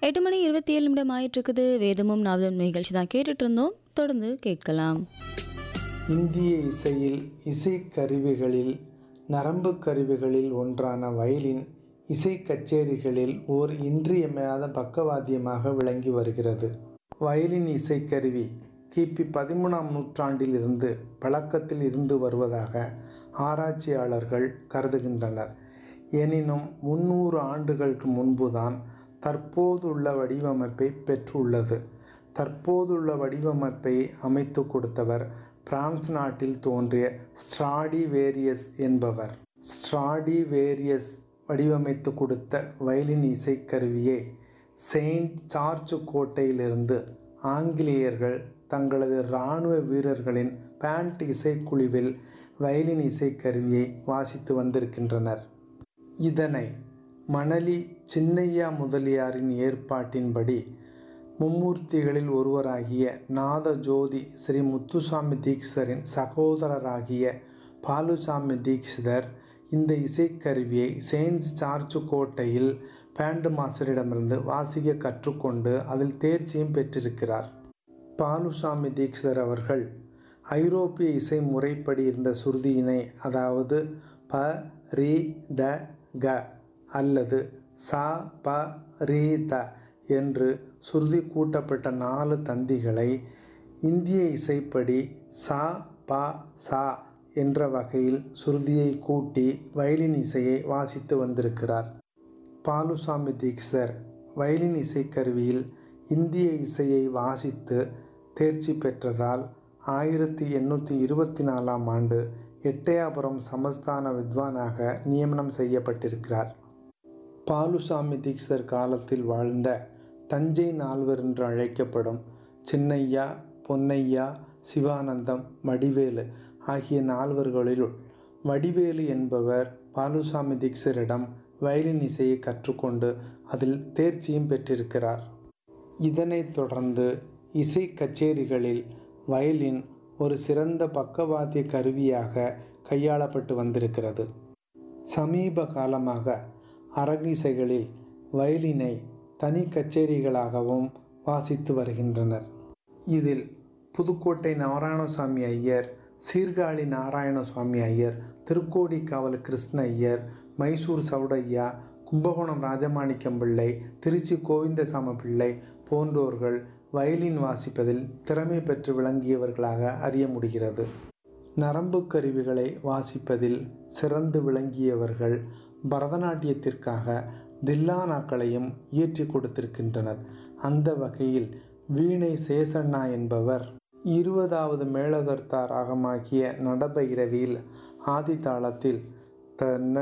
எட்டு மணி இருபத்தி ஏழு நிமிடம் ஆயிட்டு இருக்குது வேதமும் நாவதும் நிகழ்ச்சி தான் கேட்டுட்டு இருந்தோம் தொடர்ந்து கேட்கலாம் இந்திய இசையில் இசைக்கருவிகளில் நரம்பு கருவிகளில் ஒன்றான வயலின் இசை கச்சேரிகளில் ஓர் இன்றியமையாத பக்கவாத்தியமாக விளங்கி வருகிறது வயலின் இசைக்கருவி கிபி பதிமூணாம் நூற்றாண்டிலிருந்து பழக்கத்தில் இருந்து வருவதாக ஆராய்ச்சியாளர்கள் கருதுகின்றனர் எனினும் முன்னூறு ஆண்டுகளுக்கு முன்புதான் தற்போதுள்ள வடிவமைப்பை பெற்றுள்ளது தற்போதுள்ள வடிவமைப்பை அமைத்து கொடுத்தவர் பிரான்ஸ் நாட்டில் தோன்றிய ஸ்ட்ராடிவேரியஸ் என்பவர் ஸ்ட்ராடிவேரியஸ் வடிவமைத்து கொடுத்த வயலின் இசைக்கருவியை செயின்ட் சார்ஜ் கோட்டையிலிருந்து ஆங்கிலேயர்கள் தங்களது இராணுவ வீரர்களின் பேண்ட் இசைக்குழுவில் வயலின் இசைக்கருவியை வாசித்து வந்திருக்கின்றனர் இதனை மணலி சின்னையா முதலியாரின் ஏற்பாட்டின்படி மும்மூர்த்திகளில் ஒருவராகிய நாதஜோதி ஸ்ரீ முத்துசாமி தீக்ஷரின் சகோதரராகிய பாலுசாமி தீக்ஷிதர் இந்த இசைக்கருவியை செயின்ட் சார்ஜ் கோட்டையில் பேண்டு மாஸ்டரிடமிருந்து வாசிக்க கற்றுக்கொண்டு அதில் தேர்ச்சியும் பெற்றிருக்கிறார் பாலுசாமி தீக்ஷிதர் அவர்கள் ஐரோப்பிய இசை முறைப்படி இருந்த சுருதியினை அதாவது ப ரி த க அல்லது சா ப ரீ த என்று சுருதி கூட்டப்பட்ட நாலு தந்திகளை இந்திய இசைப்படி சா ப சா என்ற வகையில் சுருதியை கூட்டி வயலின் இசையை வாசித்து வந்திருக்கிறார் பாலுசாமி தீக்ஷர் வயலின் இசைக்கருவியில் இந்திய இசையை வாசித்து தேர்ச்சி பெற்றதால் ஆயிரத்தி எண்ணூற்றி இருபத்தி நாலாம் ஆண்டு எட்டயாபுரம் சமஸ்தான வித்வானாக நியமனம் செய்யப்பட்டிருக்கிறார் பாலுசாமி தீக்ஷர் காலத்தில் வாழ்ந்த தஞ்சை நால்வர் என்று அழைக்கப்படும் சின்னையா பொன்னையா சிவானந்தம் வடிவேலு ஆகிய நால்வர்களிலுள் வடிவேலு என்பவர் பாலுசாமி தீக்ஷரிடம் வயலின் இசையை கற்றுக்கொண்டு அதில் தேர்ச்சியும் பெற்றிருக்கிறார் இதனைத் தொடர்ந்து இசை கச்சேரிகளில் வயலின் ஒரு சிறந்த பக்கவாத்திய கருவியாக கையாளப்பட்டு வந்திருக்கிறது சமீப காலமாக அரங்கிசைகளில் வயலினை தனி கச்சேரிகளாகவும் வாசித்து வருகின்றனர் இதில் புதுக்கோட்டை நாராயணசாமி ஐயர் சீர்காழி நாராயணசுவாமி ஐயர் திருக்கோடிக்காவல் கிருஷ்ண ஐயர் மைசூர் சவுடையா கும்பகோணம் ராஜமாணிக்கம் பிள்ளை திருச்சி கோவிந்தசாம பிள்ளை போன்றோர்கள் வயலின் வாசிப்பதில் திறமை பெற்று விளங்கியவர்களாக அறிய முடிகிறது நரம்பு கருவிகளை வாசிப்பதில் சிறந்து விளங்கியவர்கள் பரதநாட்டியத்திற்காக தில்லானாக்களையும் இயற்றி கொடுத்திருக்கின்றனர் அந்த வகையில் வீணை சேசண்ணா என்பவர் இருபதாவது மேளகர்த்தா ராகமாகிய நடபைரவியில் ஆதி தாளத்தில் தன்ன